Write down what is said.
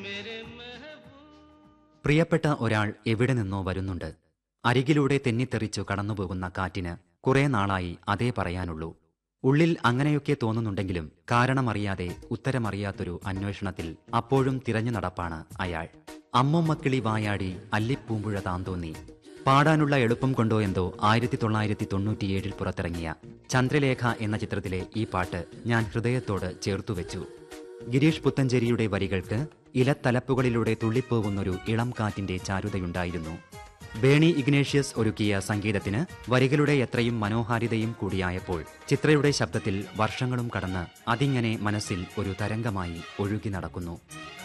പ്രിയപ്പെട്ട ഒരാൾ എവിടെ നിന്നോ വരുന്നുണ്ട് അരികിലൂടെ തെന്നിത്തെറിച്ചു കടന്നുപോകുന്ന കാറ്റിന് കുറെ നാളായി അതേ പറയാനുള്ളൂ ഉള്ളിൽ അങ്ങനെയൊക്കെ തോന്നുന്നുണ്ടെങ്കിലും കാരണമറിയാതെ ഉത്തരമറിയാത്തൊരു അന്വേഷണത്തിൽ അപ്പോഴും തിരഞ്ഞു നടപ്പാണ് അയാൾ അമ്മുമ്മക്കിളി വായാടി അല്ലിപ്പൂമ്പുഴ താന്തോന്നി പാടാനുള്ള എളുപ്പം കൊണ്ടോ എന്തോ ആയിരത്തി തൊള്ളായിരത്തി തൊണ്ണൂറ്റിയേഴിൽ പുറത്തിറങ്ങിയ ചന്ദ്രലേഖ എന്ന ചിത്രത്തിലെ ഈ പാട്ട് ഞാൻ ഹൃദയത്തോട് ചേർത്തുവെച്ചു ഗിരീഷ് പുത്തഞ്ചേരിയുടെ വരികൾക്ക് ഇലത്തലപ്പുകളിലൂടെ തുള്ളിപ്പോകുന്നൊരു ഇളം കാറ്റിന്റെ ചാരുതയുണ്ടായിരുന്നു ബേണി ഇഗ്നേഷ്യസ് ഒരുക്കിയ സംഗീതത്തിന് വരികളുടെ എത്രയും മനോഹാരിതയും കൂടിയായപ്പോൾ ചിത്രയുടെ ശബ്ദത്തിൽ വർഷങ്ങളും കടന്ന് അതിങ്ങനെ മനസ്സിൽ ഒരു തരംഗമായി ഒഴുകി നടക്കുന്നു